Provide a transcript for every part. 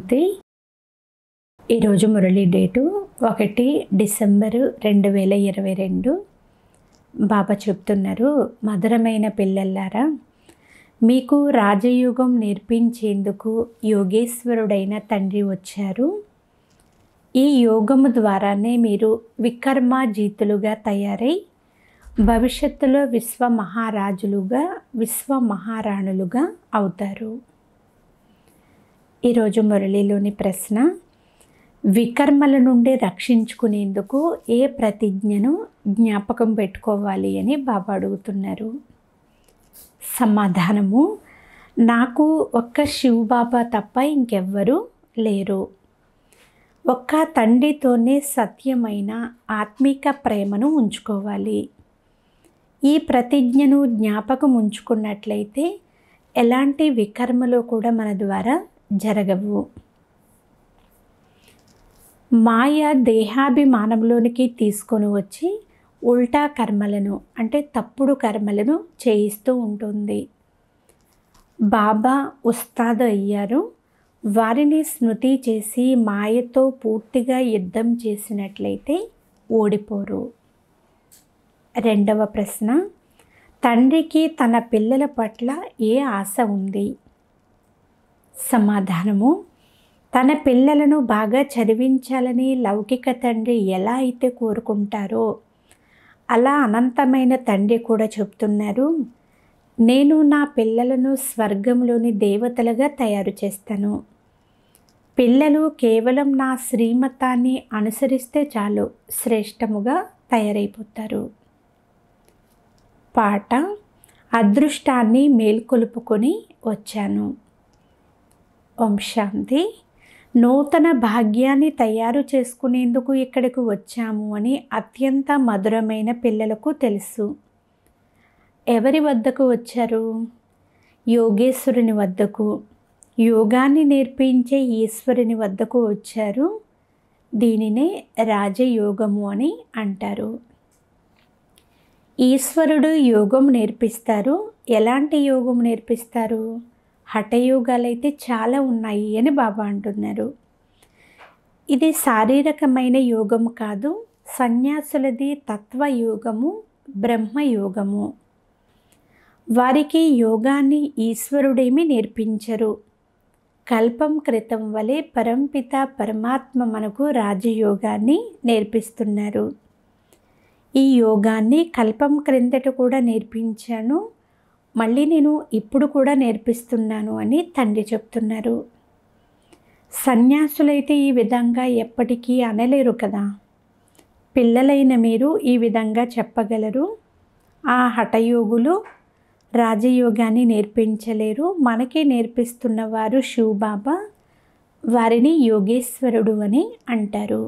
శాంతి ఈరోజు మురళి డేటు ఒకటి డిసెంబరు రెండు వేల ఇరవై రెండు బాబా చెప్తున్నారు మధురమైన పిల్లల్లారా మీకు రాజయోగం నేర్పించేందుకు యోగేశ్వరుడైన తండ్రి వచ్చారు ఈ యోగము ద్వారానే మీరు వికర్మాజీతులుగా తయారై భవిష్యత్తులో విశ్వ మహారాజులుగా విశ్వ మహారాణులుగా అవుతారు ఈరోజు మురళిలోని ప్రశ్న వికర్మల నుండి రక్షించుకునేందుకు ఏ ప్రతిజ్ఞను జ్ఞాపకం పెట్టుకోవాలి అని బాబా అడుగుతున్నారు సమాధానము నాకు ఒక్క శివబాబా తప్ప ఇంకెవ్వరూ లేరు ఒక్క తండ్రితోనే సత్యమైన ఆత్మిక ప్రేమను ఉంచుకోవాలి ఈ ప్రతిజ్ఞను జ్ఞాపకం ఉంచుకున్నట్లయితే ఎలాంటి వికర్మలు కూడా మన ద్వారా జరగవు మాయ దేహాభిమానంలోనికి తీసుకొని వచ్చి ఉల్టా కర్మలను అంటే తప్పుడు కర్మలను చేయిస్తూ ఉంటుంది బాబా ఉస్తాద్ అయ్యారు వారిని స్మృతి చేసి మాయతో పూర్తిగా యుద్ధం చేసినట్లయితే ఓడిపోరు రెండవ ప్రశ్న తండ్రికి తన పిల్లల పట్ల ఏ ఆశ ఉంది సమాధానము తన పిల్లలను బాగా చదివించాలని లౌకిక తండ్రి ఎలా అయితే కోరుకుంటారో అలా అనంతమైన తండ్రి కూడా చెప్తున్నారు నేను నా పిల్లలను స్వర్గంలోని దేవతలుగా తయారు చేస్తాను పిల్లలు కేవలం నా శ్రీమతాన్ని అనుసరిస్తే చాలు శ్రేష్టముగా తయారైపోతారు పాట అదృష్టాన్ని మేల్కొలుపుకొని వచ్చాను ఓం శాంతి నూతన భాగ్యాన్ని తయారు చేసుకునేందుకు ఇక్కడికి వచ్చాము అని అత్యంత మధురమైన పిల్లలకు తెలుసు ఎవరి వద్దకు వచ్చారు యోగేశ్వరుని వద్దకు యోగాన్ని నేర్పించే ఈశ్వరుని వద్దకు వచ్చారు దీనినే రాజయోగము అని అంటారు ఈశ్వరుడు యోగం నేర్పిస్తారు ఎలాంటి యోగం నేర్పిస్తారు హఠయోగాలైతే చాలా ఉన్నాయి అని బాబా అంటున్నారు ఇది శారీరకమైన యోగం కాదు సన్యాసులది తత్వయోగము బ్రహ్మయోగము వారికి యోగాన్ని ఈశ్వరుడేమి నేర్పించరు కల్పం క్రితం వలె పరంపిత పరమాత్మ మనకు రాజయోగాన్ని నేర్పిస్తున్నారు ఈ యోగాన్ని కల్పం క్రిందట కూడా నేర్పించాను మళ్ళీ నేను ఇప్పుడు కూడా నేర్పిస్తున్నాను అని తండ్రి చెప్తున్నారు సన్యాసులైతే ఈ విధంగా ఎప్పటికీ అనలేరు కదా పిల్లలైన మీరు ఈ విధంగా చెప్పగలరు ఆ హఠయోగులు రాజయోగాన్ని నేర్పించలేరు మనకే నేర్పిస్తున్న వారు శివబాబా వారిని యోగేశ్వరుడు అని అంటారు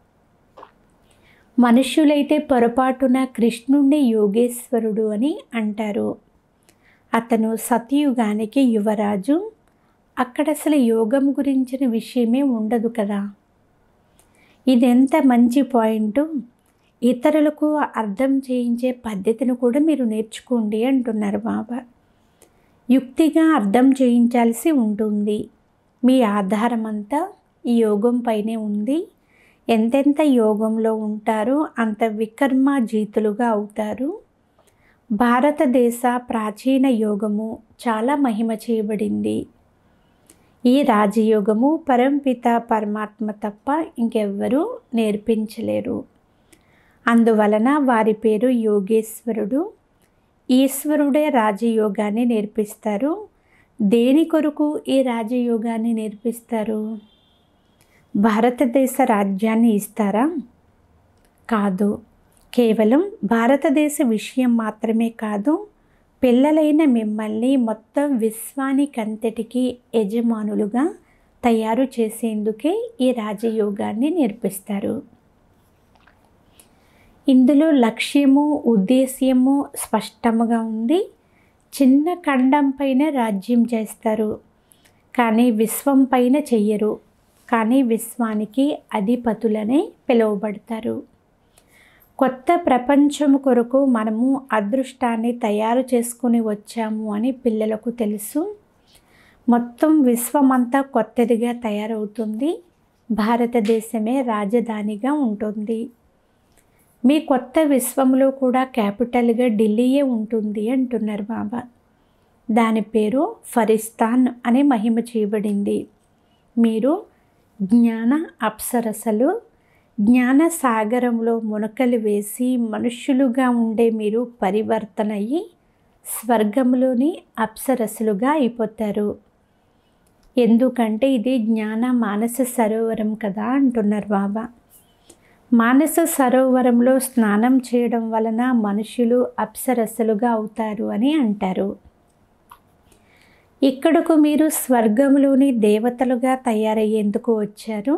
మనుష్యులైతే పొరపాటున కృష్ణుణ్ణి యోగేశ్వరుడు అని అంటారు అతను సతయుగానికి యువరాజు అక్కడ అసలు యోగం గురించిన విషయమే ఉండదు కదా ఇదెంత మంచి పాయింట్ ఇతరులకు అర్థం చేయించే పద్ధతిని కూడా మీరు నేర్చుకోండి అంటున్నారు బాబా యుక్తిగా అర్థం చేయించాల్సి ఉంటుంది మీ ఆధారం అంతా ఈ యోగం పైనే ఉంది ఎంతెంత యోగంలో ఉంటారో అంత వికర్మాజీతులుగా అవుతారు భారతదేశ ప్రాచీన యోగము చాలా మహిమ చేయబడింది ఈ రాజయోగము పరంపిత పరమాత్మ తప్ప ఇంకెవ్వరూ నేర్పించలేరు అందువలన వారి పేరు యోగేశ్వరుడు ఈశ్వరుడే రాజయోగాన్ని నేర్పిస్తారు దేని కొరకు ఈ రాజయోగాన్ని నేర్పిస్తారు భారతదేశ రాజ్యాన్ని ఇస్తారా కాదు కేవలం భారతదేశ విషయం మాత్రమే కాదు పిల్లలైన మిమ్మల్ని మొత్తం విశ్వానికంతటికి యజమానులుగా తయారు చేసేందుకే ఈ రాజయోగాన్ని నేర్పిస్తారు ఇందులో లక్ష్యము ఉద్దేశ్యము స్పష్టముగా ఉంది చిన్న ఖండం పైన రాజ్యం చేస్తారు కానీ విశ్వం పైన చెయ్యరు కానీ విశ్వానికి అధిపతులనే పిలువబడతారు కొత్త ప్రపంచం కొరకు మనము అదృష్టాన్ని తయారు చేసుకుని వచ్చాము అని పిల్లలకు తెలుసు మొత్తం విశ్వమంతా కొత్తదిగా తయారవుతుంది భారతదేశమే రాజధానిగా ఉంటుంది మీ కొత్త విశ్వంలో కూడా క్యాపిటల్గా ఢిల్లీయే ఉంటుంది అంటున్నారు బాబా దాని పేరు ఫరిస్తాన్ అనే మహిమ చేయబడింది మీరు జ్ఞాన అప్సరసలు జ్ఞాన సాగరంలో మునకలు వేసి మనుష్యులుగా ఉండే మీరు పరివర్తన అయ్యి స్వర్గంలోని అప్సరసలుగా అయిపోతారు ఎందుకంటే ఇది జ్ఞాన మానస సరోవరం కదా అంటున్నారు బాబా మానస సరోవరంలో స్నానం చేయడం వలన మనుషులు అప్సరసలుగా అవుతారు అని అంటారు ఇక్కడకు మీరు స్వర్గంలోని దేవతలుగా తయారయ్యేందుకు వచ్చారు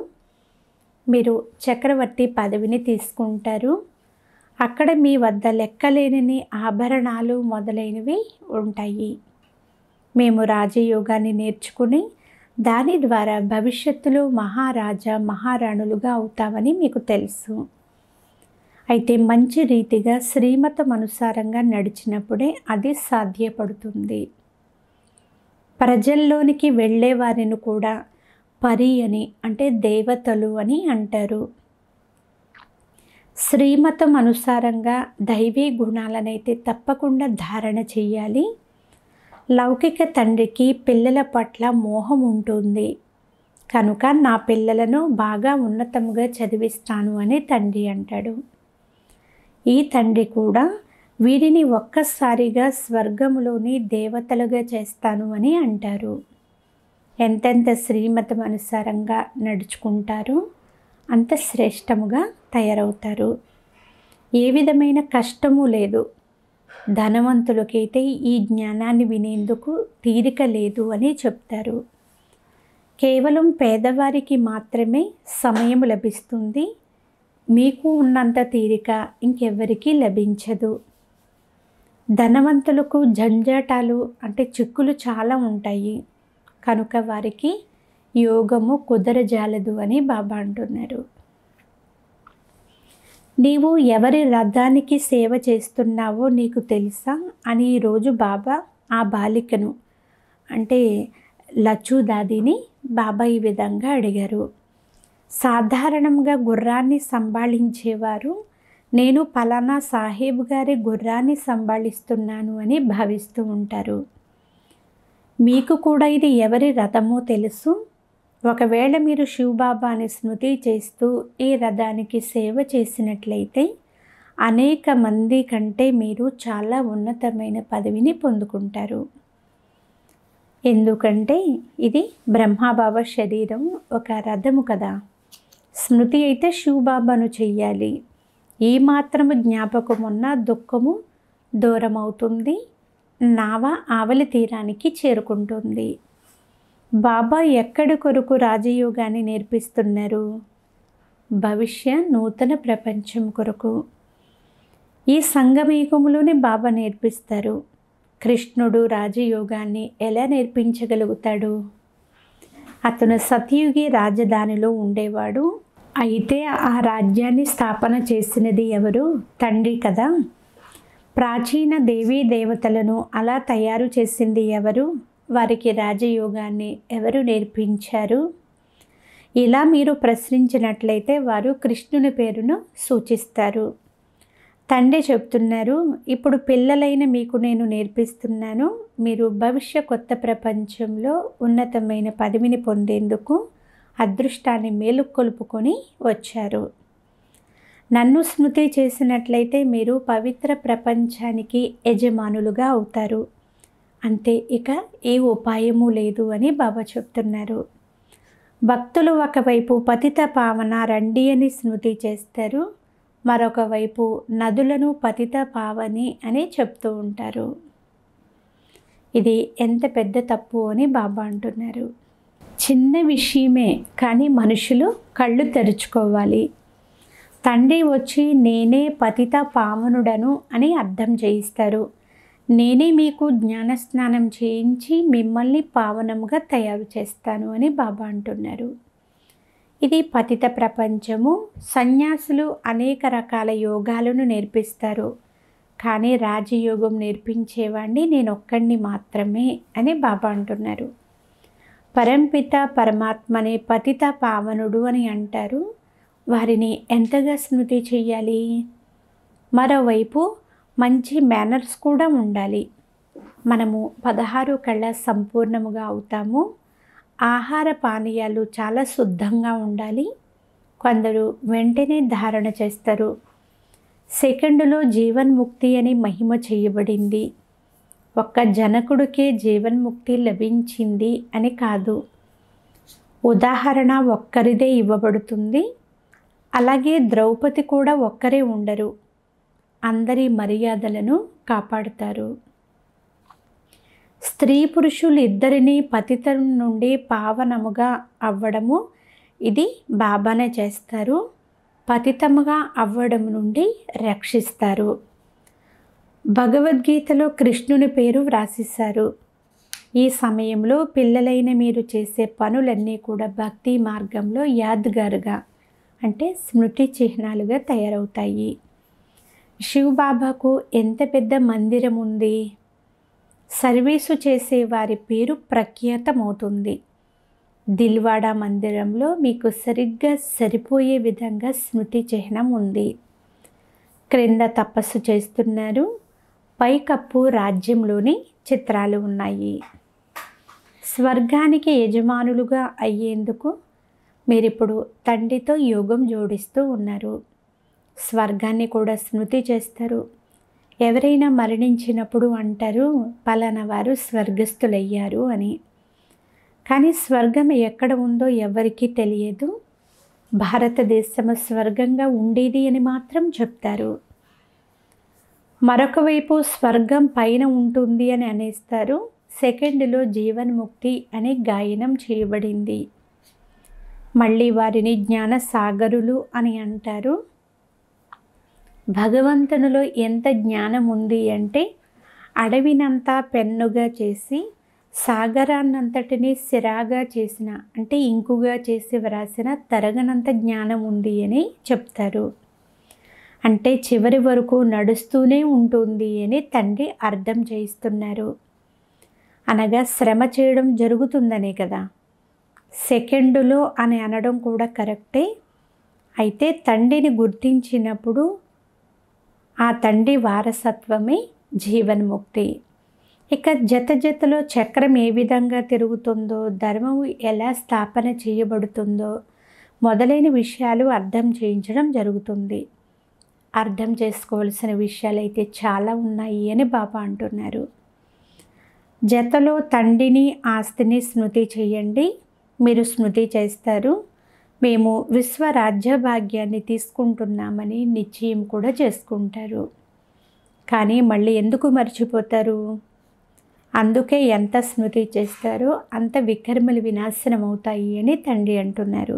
మీరు చక్రవర్తి పదవిని తీసుకుంటారు అక్కడ మీ వద్ద లెక్కలేని ఆభరణాలు మొదలైనవి ఉంటాయి మేము రాజయోగాన్ని నేర్చుకుని దాని ద్వారా భవిష్యత్తులో మహారాజా మహారాణులుగా అవుతామని మీకు తెలుసు అయితే మంచి రీతిగా శ్రీమతం అనుసారంగా నడిచినప్పుడే అది సాధ్యపడుతుంది ప్రజల్లోనికి వెళ్ళే వారిని కూడా పరి అని అంటే దేవతలు అని అంటారు శ్రీమతం అనుసారంగా దైవీ గుణాలనైతే తప్పకుండా ధారణ చెయ్యాలి లౌకిక తండ్రికి పిల్లల పట్ల మోహం ఉంటుంది కనుక నా పిల్లలను బాగా ఉన్నతంగా చదివిస్తాను అని తండ్రి అంటాడు ఈ తండ్రి కూడా వీరిని ఒక్కసారిగా స్వర్గములోని దేవతలుగా చేస్తాను అని అంటారు ఎంతెంత శ్రీమతం అనుసారంగా నడుచుకుంటారో అంత శ్రేష్టముగా తయారవుతారు ఏ విధమైన కష్టము లేదు ధనవంతులకైతే ఈ జ్ఞానాన్ని వినేందుకు తీరిక లేదు అని చెప్తారు కేవలం పేదవారికి మాత్రమే సమయం లభిస్తుంది మీకు ఉన్నంత తీరిక ఇంకెవ్వరికీ లభించదు ధనవంతులకు జంజాటాలు అంటే చిక్కులు చాలా ఉంటాయి కనుక వారికి యోగము కుదరజాలదు అని బాబా అంటున్నారు నీవు ఎవరి రథానికి సేవ చేస్తున్నావో నీకు తెలుసా అని ఈరోజు బాబా ఆ బాలికను అంటే లచ్చు దాదిని బాబా ఈ విధంగా అడిగారు సాధారణంగా గుర్రాన్ని సంభాళించేవారు నేను పలానా సాహేబ్ గారి గుర్రాన్ని సంభాళిస్తున్నాను అని భావిస్తూ ఉంటారు మీకు కూడా ఇది ఎవరి రథమో తెలుసు ఒకవేళ మీరు శివబాబాని స్మృతి చేస్తూ ఈ రథానికి సేవ చేసినట్లయితే అనేక మంది కంటే మీరు చాలా ఉన్నతమైన పదవిని పొందుకుంటారు ఎందుకంటే ఇది బ్రహ్మబాబా శరీరం ఒక రథము కదా స్మృతి అయితే శివబాబాను చెయ్యాలి ఈ మాత్రము జ్ఞాపకం ఉన్న దుఃఖము దూరం అవుతుంది నావ ఆవలి తీరానికి చేరుకుంటుంది బాబా ఎక్కడి కొరకు రాజయోగాన్ని నేర్పిస్తున్నారు భవిష్య నూతన ప్రపంచం కొరకు ఈ సంగమయుగంలోనే బాబా నేర్పిస్తారు కృష్ణుడు రాజయోగాన్ని ఎలా నేర్పించగలుగుతాడు అతను సతయుగి రాజధానిలో ఉండేవాడు అయితే ఆ రాజ్యాన్ని స్థాపన చేసినది ఎవరు తండ్రి కదా ప్రాచీన దేవీ దేవతలను అలా తయారు చేసింది ఎవరు వారికి రాజయోగాన్ని ఎవరు నేర్పించారు ఇలా మీరు ప్రశ్నించినట్లయితే వారు కృష్ణుని పేరును సూచిస్తారు తండ్రి చెప్తున్నారు ఇప్పుడు పిల్లలైన మీకు నేను నేర్పిస్తున్నాను మీరు భవిష్య కొత్త ప్రపంచంలో ఉన్నతమైన పదవిని పొందేందుకు అదృష్టాన్ని మేలుకొలుపుకొని వచ్చారు నన్ను స్మృతి చేసినట్లయితే మీరు పవిత్ర ప్రపంచానికి యజమానులుగా అవుతారు అంతే ఇక ఏ ఉపాయము లేదు అని బాబా చెప్తున్నారు భక్తులు ఒకవైపు పతిత పావన రండి అని స్మృతి చేస్తారు మరొక వైపు నదులను పతిత పావని అని చెప్తూ ఉంటారు ఇది ఎంత పెద్ద తప్పు అని బాబా అంటున్నారు చిన్న విషయమే కానీ మనుషులు కళ్ళు తెరుచుకోవాలి తండ్రి వచ్చి నేనే పతిత పావనుడను అని అర్థం చేయిస్తారు నేనే మీకు జ్ఞానస్నానం చేయించి మిమ్మల్ని పావనంగా తయారు చేస్తాను అని బాబా అంటున్నారు ఇది పతిత ప్రపంచము సన్యాసులు అనేక రకాల యోగాలను నేర్పిస్తారు కానీ రాజయోగం నేర్పించేవాడిని నేను ఒక్కడిని మాత్రమే అని బాబా అంటున్నారు పరంపిత పరమాత్మనే పతిత పావనుడు అని అంటారు వారిని ఎంతగా స్మృతి చేయాలి మరోవైపు మంచి మేనర్స్ కూడా ఉండాలి మనము పదహారు కళ్ళ సంపూర్ణముగా అవుతాము ఆహార పానీయాలు చాలా శుద్ధంగా ఉండాలి కొందరు వెంటనే ధారణ చేస్తారు సెకండులో జీవన్ముక్తి అని మహిమ చేయబడింది ఒక్క జనకుడికే జీవన్ముక్తి లభించింది అని కాదు ఉదాహరణ ఒక్కరిదే ఇవ్వబడుతుంది అలాగే ద్రౌపది కూడా ఒక్కరే ఉండరు అందరి మర్యాదలను కాపాడుతారు స్త్రీ పురుషులు ఇద్దరిని పతితం నుండి పావనముగా అవ్వడము ఇది బాబానే చేస్తారు పతితముగా అవ్వడం నుండి రక్షిస్తారు భగవద్గీతలో కృష్ణుని పేరు వ్రాసిస్తారు ఈ సమయంలో పిల్లలైన మీరు చేసే పనులన్నీ కూడా భక్తి మార్గంలో యాద్గారుగా అంటే స్మృతి చిహ్నాలుగా తయారవుతాయి శివబాబాకు ఎంత పెద్ద మందిరం ఉంది సర్వీసు చేసే వారి పేరు ప్రఖ్యాతమవుతుంది దిల్వాడా మందిరంలో మీకు సరిగ్గా సరిపోయే విధంగా స్మృతి చిహ్నం ఉంది క్రింద తపస్సు చేస్తున్నారు పైకప్పు రాజ్యంలోని చిత్రాలు ఉన్నాయి స్వర్గానికి యజమానులుగా అయ్యేందుకు మీరిప్పుడు తండ్రితో యోగం జోడిస్తూ ఉన్నారు స్వర్గాన్ని కూడా స్మృతి చేస్తారు ఎవరైనా మరణించినప్పుడు అంటారు పలానా వారు స్వర్గస్థులయ్యారు అని కానీ స్వర్గం ఎక్కడ ఉందో ఎవరికీ తెలియదు భారతదేశము స్వర్గంగా ఉండేది అని మాత్రం చెప్తారు మరొక వైపు స్వర్గం పైన ఉంటుంది అని అనేస్తారు సెకండ్లో జీవన్ముక్తి అని గాయనం చేయబడింది మళ్ళీ వారిని జ్ఞాన సాగరులు అని అంటారు భగవంతునిలో ఎంత జ్ఞానం ఉంది అంటే అడవినంతా పెన్నుగా చేసి సాగరాన్నంతటిని సిరాగా చేసిన అంటే ఇంకుగా చేసి వ్రాసిన తరగనంత జ్ఞానం ఉంది అని చెప్తారు అంటే చివరి వరకు నడుస్తూనే ఉంటుంది అని తండ్రి అర్థం చేయిస్తున్నారు అనగా శ్రమ చేయడం జరుగుతుందనే కదా సెకండులో అని అనడం కూడా కరెక్టే అయితే తండ్రిని గుర్తించినప్పుడు ఆ తండ్రి వారసత్వమే జీవన్ముక్తి ఇక జత జతలో చక్రం ఏ విధంగా తిరుగుతుందో ధర్మము ఎలా స్థాపన చేయబడుతుందో మొదలైన విషయాలు అర్థం చేయించడం జరుగుతుంది అర్థం చేసుకోవాల్సిన విషయాలు అయితే చాలా ఉన్నాయి అని బాబా అంటున్నారు జతలో తండ్రిని ఆస్తిని స్మృతి చేయండి మీరు స్మృతి చేస్తారు మేము విశ్వ రాజ్య భాగ్యాన్ని తీసుకుంటున్నామని నిశ్చయం కూడా చేసుకుంటారు కానీ మళ్ళీ ఎందుకు మర్చిపోతారు అందుకే ఎంత స్మృతి చేస్తారో అంత వికర్మలు వినాశనం అవుతాయి అని తండ్రి అంటున్నారు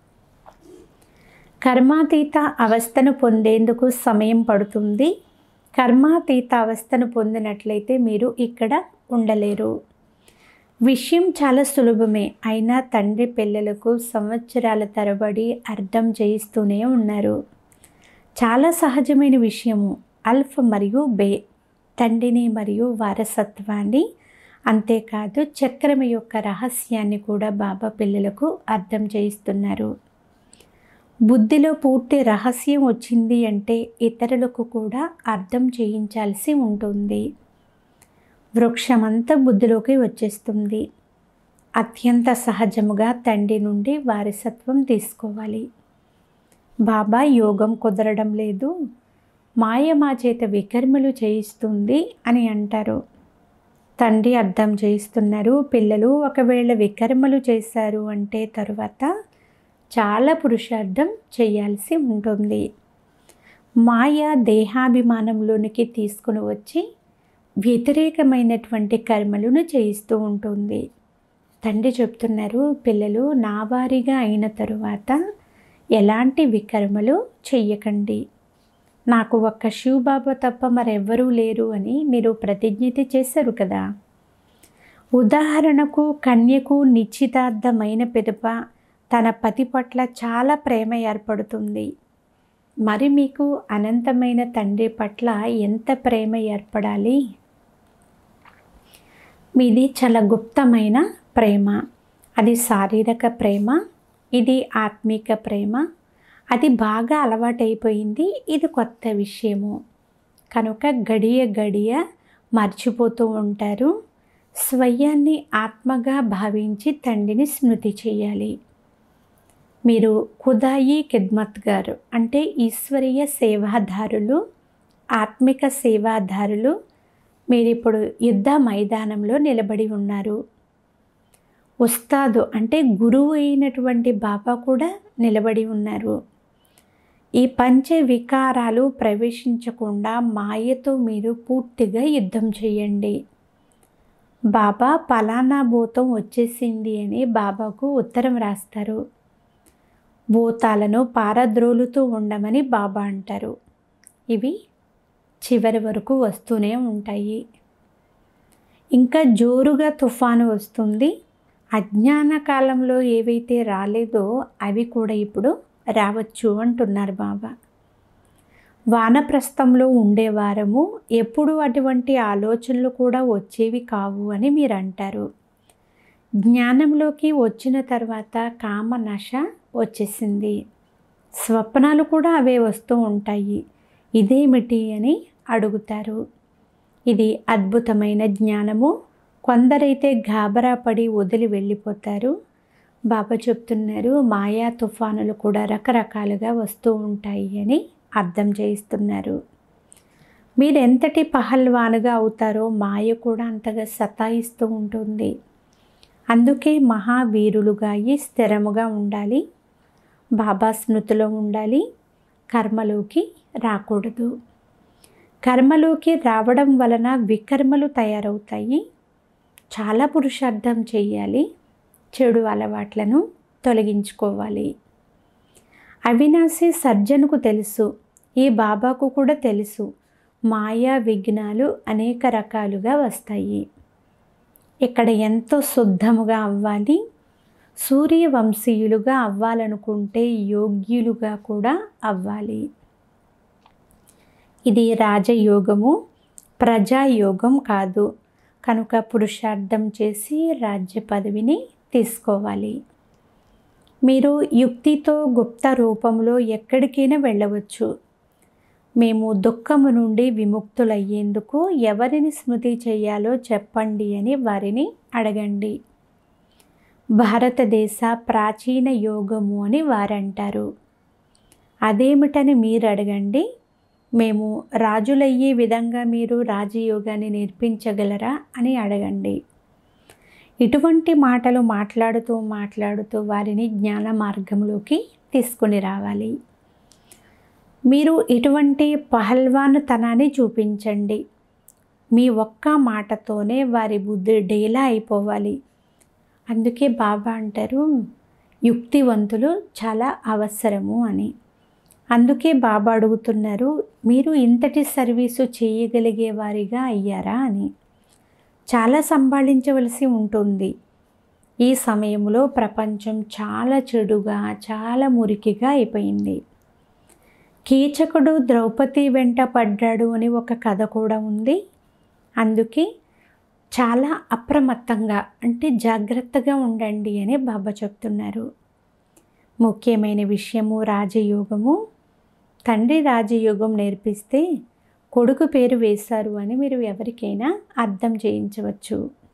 కర్మాతీత అవస్థను పొందేందుకు సమయం పడుతుంది కర్మాతీత అవస్థను పొందినట్లయితే మీరు ఇక్కడ ఉండలేరు విషయం చాలా సులభమే అయినా తండ్రి పిల్లలకు సంవత్సరాల తరబడి అర్థం చేయిస్తూనే ఉన్నారు చాలా సహజమైన విషయము అల్ఫ్ మరియు బే తండ్రిని మరియు వారసత్వాన్ని అంతేకాదు చక్రం యొక్క రహస్యాన్ని కూడా బాబా పిల్లలకు అర్థం చేయిస్తున్నారు బుద్ధిలో పూర్తి రహస్యం వచ్చింది అంటే ఇతరులకు కూడా అర్థం చేయించాల్సి ఉంటుంది వృక్షమంతా బుద్ధిలోకి వచ్చేస్తుంది అత్యంత సహజముగా తండ్రి నుండి వారసత్వం తీసుకోవాలి బాబా యోగం కుదరడం లేదు మాయ మా చేత వికర్మలు చేయిస్తుంది అని అంటారు తండ్రి అర్థం చేయిస్తున్నారు పిల్లలు ఒకవేళ వికర్మలు చేశారు అంటే తరువాత చాలా పురుషార్థం చేయాల్సి ఉంటుంది మాయ దేహాభిమానంలోనికి తీసుకుని వచ్చి వ్యతిరేకమైనటువంటి కర్మలను చేయిస్తూ ఉంటుంది తండ్రి చెప్తున్నారు పిల్లలు నా వారిగా అయిన తరువాత ఎలాంటి వికర్మలు చెయ్యకండి నాకు ఒక్క శివబాబా తప్ప మరెవ్వరూ లేరు అని మీరు ప్రతిజ్ఞత చేశారు కదా ఉదాహరణకు కన్యకు నిశ్చితార్థమైన పిదప తన పతి పట్ల చాలా ప్రేమ ఏర్పడుతుంది మరి మీకు అనంతమైన తండ్రి పట్ల ఎంత ప్రేమ ఏర్పడాలి మీది చాలా గుప్తమైన ప్రేమ అది శారీరక ప్రేమ ఇది ఆత్మిక ప్రేమ అది బాగా అలవాటైపోయింది ఇది కొత్త విషయము కనుక గడియ గడియ మర్చిపోతూ ఉంటారు స్వయాన్ని ఆత్మగా భావించి తండ్రిని స్మృతి చేయాలి మీరు ఖుదాయి ఖిద్మత్ గారు అంటే ఈశ్వరీయ సేవాదారులు ఆత్మిక సేవాదారులు మీరు ఇప్పుడు యుద్ధ మైదానంలో నిలబడి ఉన్నారు ఉస్తాదు అంటే గురువు అయినటువంటి బాబా కూడా నిలబడి ఉన్నారు ఈ పంచ వికారాలు ప్రవేశించకుండా మాయతో మీరు పూర్తిగా యుద్ధం చేయండి బాబా పలానా భూతం వచ్చేసింది అని బాబాకు ఉత్తరం రాస్తారు భూతాలను పారద్రోలుతూ ఉండమని బాబా అంటారు ఇవి చివరి వరకు వస్తూనే ఉంటాయి ఇంకా జోరుగా తుఫాను వస్తుంది అజ్ఞాన కాలంలో ఏవైతే రాలేదో అవి కూడా ఇప్పుడు రావచ్చు అంటున్నారు బాబా వానప్రస్థంలో ఉండేవారము ఎప్పుడు అటువంటి ఆలోచనలు కూడా వచ్చేవి కావు అని మీరు అంటారు జ్ఞానంలోకి వచ్చిన తర్వాత కామ నశ వచ్చేసింది స్వప్నాలు కూడా అవే వస్తూ ఉంటాయి ఇదేమిటి అని అడుగుతారు ఇది అద్భుతమైన జ్ఞానము కొందరైతే గాబరా పడి వదిలి వెళ్ళిపోతారు బాబా చెప్తున్నారు మాయా తుఫానులు కూడా రకరకాలుగా వస్తూ ఉంటాయి అని అర్థం చేయిస్తున్నారు మీరు ఎంతటి పహల్వానుగా అవుతారో మాయ కూడా అంతగా సతాయిస్తూ ఉంటుంది అందుకే మహావీరులుగా అయి స్థిరముగా ఉండాలి బాబా స్మృతిలో ఉండాలి కర్మలోకి రాకూడదు కర్మలోకి రావడం వలన వికర్మలు తయారవుతాయి చాలా పురుషార్థం చేయాలి చెడు అలవాట్లను తొలగించుకోవాలి అవినాశి సర్జన్కు తెలుసు ఈ బాబాకు కూడా తెలుసు మాయా విఘ్నాలు అనేక రకాలుగా వస్తాయి ఇక్కడ ఎంతో శుద్ధముగా అవ్వాలి సూర్యవంశీయులుగా అవ్వాలనుకుంటే యోగ్యులుగా కూడా అవ్వాలి ఇది రాజయోగము ప్రజాయోగం కాదు కనుక పురుషార్థం చేసి రాజ్య పదవిని తీసుకోవాలి మీరు యుక్తితో గుప్త రూపంలో ఎక్కడికైనా వెళ్ళవచ్చు మేము దుఃఖము నుండి విముక్తులయ్యేందుకు ఎవరిని స్మృతి చేయాలో చెప్పండి అని వారిని అడగండి భారతదేశ ప్రాచీన యోగము అని వారంటారు అదేమిటని మీరు అడగండి మేము రాజులయ్యే విధంగా మీరు రాజయోగాన్ని నేర్పించగలరా అని అడగండి ఇటువంటి మాటలు మాట్లాడుతూ మాట్లాడుతూ వారిని జ్ఞాన మార్గంలోకి తీసుకుని రావాలి మీరు ఇటువంటి పహల్వానుతనాన్ని చూపించండి మీ ఒక్క మాటతోనే వారి బుద్ధి డేలా అయిపోవాలి అందుకే బాబా అంటారు యుక్తివంతులు చాలా అవసరము అని అందుకే బాబా అడుగుతున్నారు మీరు ఇంతటి సర్వీసు చేయగలిగే వారిగా అయ్యారా అని చాలా సంభాళించవలసి ఉంటుంది ఈ సమయంలో ప్రపంచం చాలా చెడుగా చాలా మురికిగా అయిపోయింది కీచకుడు ద్రౌపది వెంట పడ్డాడు అని ఒక కథ కూడా ఉంది అందుకే చాలా అప్రమత్తంగా అంటే జాగ్రత్తగా ఉండండి అని బాబా చెప్తున్నారు ముఖ్యమైన విషయము రాజయోగము తండ్రి రాజయోగం నేర్పిస్తే కొడుకు పేరు వేశారు అని మీరు ఎవరికైనా అర్థం చేయించవచ్చు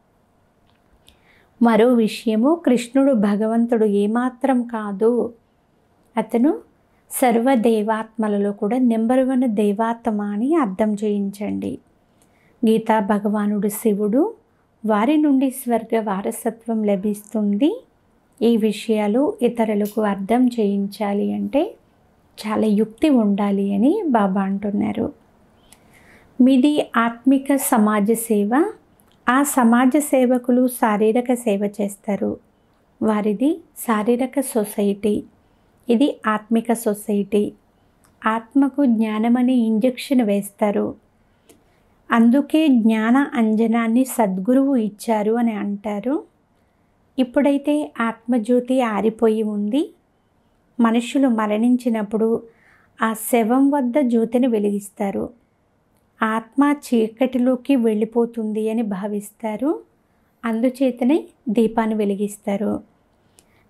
మరో విషయము కృష్ణుడు భగవంతుడు ఏమాత్రం కాదు అతను సర్వ దేవాత్మలలో కూడా నెంబర్ వన్ దేవాత్మ అని అర్థం చేయించండి గీతా భగవానుడు శివుడు వారి నుండి స్వర్గ వారసత్వం లభిస్తుంది ఈ విషయాలు ఇతరులకు అర్థం చేయించాలి అంటే చాలా యుక్తి ఉండాలి అని బాబా అంటున్నారు మీది ఆత్మిక సమాజ సేవ ఆ సమాజ సేవకులు శారీరక సేవ చేస్తారు వారిది శారీరక సొసైటీ ఇది ఆత్మిక సొసైటీ ఆత్మకు జ్ఞానమనే ఇంజెక్షన్ వేస్తారు అందుకే జ్ఞాన అంజనాన్ని సద్గురువు ఇచ్చారు అని అంటారు ఇప్పుడైతే ఆత్మజ్యోతి ఆరిపోయి ఉంది మనుషులు మరణించినప్పుడు ఆ శవం వద్ద జ్యోతిని వెలిగిస్తారు ఆత్మ చీకటిలోకి వెళ్ళిపోతుంది అని భావిస్తారు అందుచేతనే దీపాన్ని వెలిగిస్తారు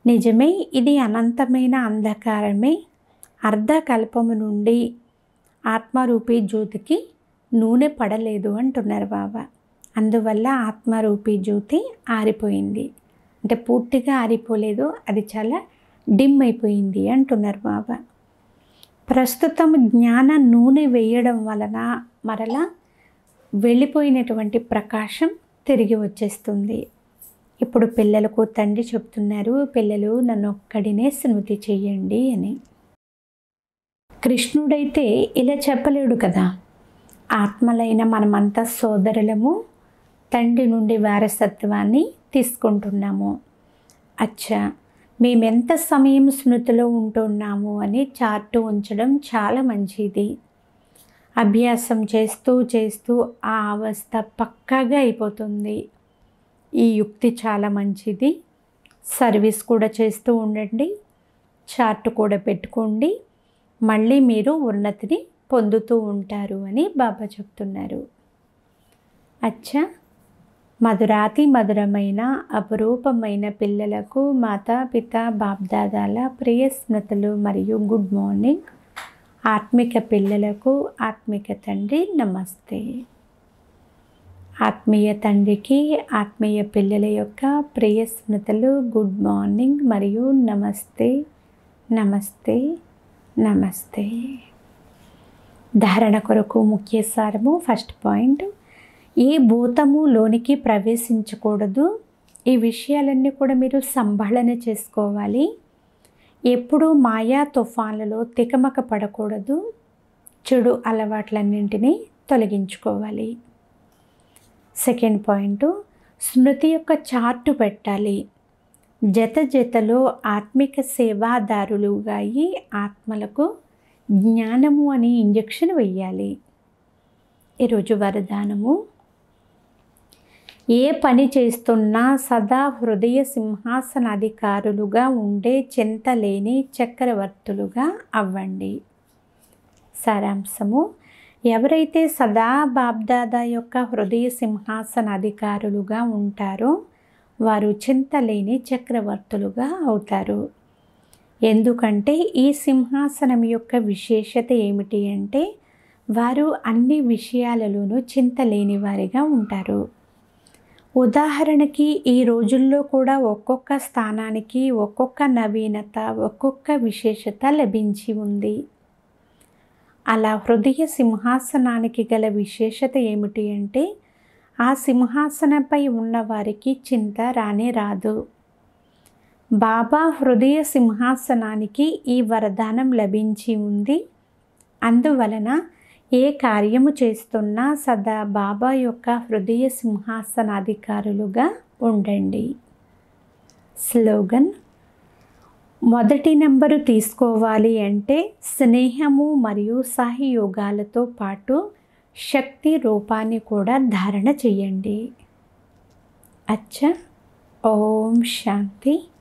నిజమే ఇది అనంతమైన అంధకారమే అర్ధకల్పము నుండి ఆత్మరూపీ జ్యోతికి నూనె పడలేదు అంటున్నారు బాబా అందువల్ల ఆత్మరూపీ జ్యోతి ఆరిపోయింది అంటే పూర్తిగా ఆరిపోలేదు అది చాలా డిమ్ అయిపోయింది అంటున్నారు బాబా ప్రస్తుతం జ్ఞాన నూనె వేయడం వలన మరలా వెళ్ళిపోయినటువంటి ప్రకాశం తిరిగి వచ్చేస్తుంది ఇప్పుడు పిల్లలకు తండ్రి చెప్తున్నారు పిల్లలు నన్ను ఒక్కడినే స్మృతి చెయ్యండి అని కృష్ణుడైతే ఇలా చెప్పలేడు కదా ఆత్మలైన మనమంతా సోదరులము తండ్రి నుండి వారసత్వాన్ని తీసుకుంటున్నాము అచ్చా మేమెంత సమయం స్మృతిలో ఉంటున్నాము అని చార్టు ఉంచడం చాలా మంచిది అభ్యాసం చేస్తూ చేస్తూ ఆ అవస్థ పక్కాగా అయిపోతుంది ఈ యుక్తి చాలా మంచిది సర్వీస్ కూడా చేస్తూ ఉండండి చార్ట్ కూడా పెట్టుకోండి మళ్ళీ మీరు ఉన్నతిని పొందుతూ ఉంటారు అని బాబా చెప్తున్నారు అచ్చా మధురాతి మధురమైన అపురూపమైన పిల్లలకు మాతా పిత బాప్దాదాల ప్రియ స్మృతులు మరియు గుడ్ మార్నింగ్ ఆత్మిక పిల్లలకు ఆత్మిక తండ్రి నమస్తే ఆత్మీయ తండ్రికి ఆత్మీయ పిల్లల యొక్క ప్రియ స్మృతులు గుడ్ మార్నింగ్ మరియు నమస్తే నమస్తే నమస్తే ధారణ కొరకు ముఖ్య సారము ఫస్ట్ పాయింట్ ఏ భూతము లోనికి ప్రవేశించకూడదు ఈ విషయాలన్నీ కూడా మీరు సంభాళన చేసుకోవాలి ఎప్పుడూ మాయా తుఫాన్లలో తికమక పడకూడదు చెడు అలవాట్లన్నింటినీ తొలగించుకోవాలి సెకండ్ పాయింట్ స్మృతి యొక్క చార్టు పెట్టాలి జత జతలో ఆత్మిక సేవాదారులుగా అయి ఆత్మలకు జ్ఞానము అని ఇంజెక్షన్ వెయ్యాలి ఈరోజు వరదానము ఏ పని చేస్తున్నా సదా హృదయ సింహాసనాధికారులుగా ఉండే చింతలేని చక్రవర్తులుగా అవ్వండి సారాంశము ఎవరైతే సదా బాబ్దాదా యొక్క హృదయ సింహాసన అధికారులుగా ఉంటారో వారు చింతలేని చక్రవర్తులుగా అవుతారు ఎందుకంటే ఈ సింహాసనం యొక్క విశేషత ఏమిటి అంటే వారు అన్ని విషయాలలోనూ చింతలేని వారిగా ఉంటారు ఉదాహరణకి ఈ రోజుల్లో కూడా ఒక్కొక్క స్థానానికి ఒక్కొక్క నవీనత ఒక్కొక్క విశేషత లభించి ఉంది అలా హృదయ సింహాసనానికి గల విశేషత ఏమిటి అంటే ఆ సింహాసనంపై ఉన్న వారికి చింత రానే రాదు బాబా హృదయ సింహాసనానికి ఈ వరదానం లభించి ఉంది అందువలన ఏ కార్యము చేస్తున్నా సదా బాబా యొక్క హృదయ సింహాసనాధికారులుగా ఉండండి స్లోగన్ మొదటి నెంబరు తీసుకోవాలి అంటే స్నేహము మరియు సహయోగాలతో పాటు శక్తి రూపాన్ని కూడా ధారణ చేయండి అచ్చా ఓం శాంతి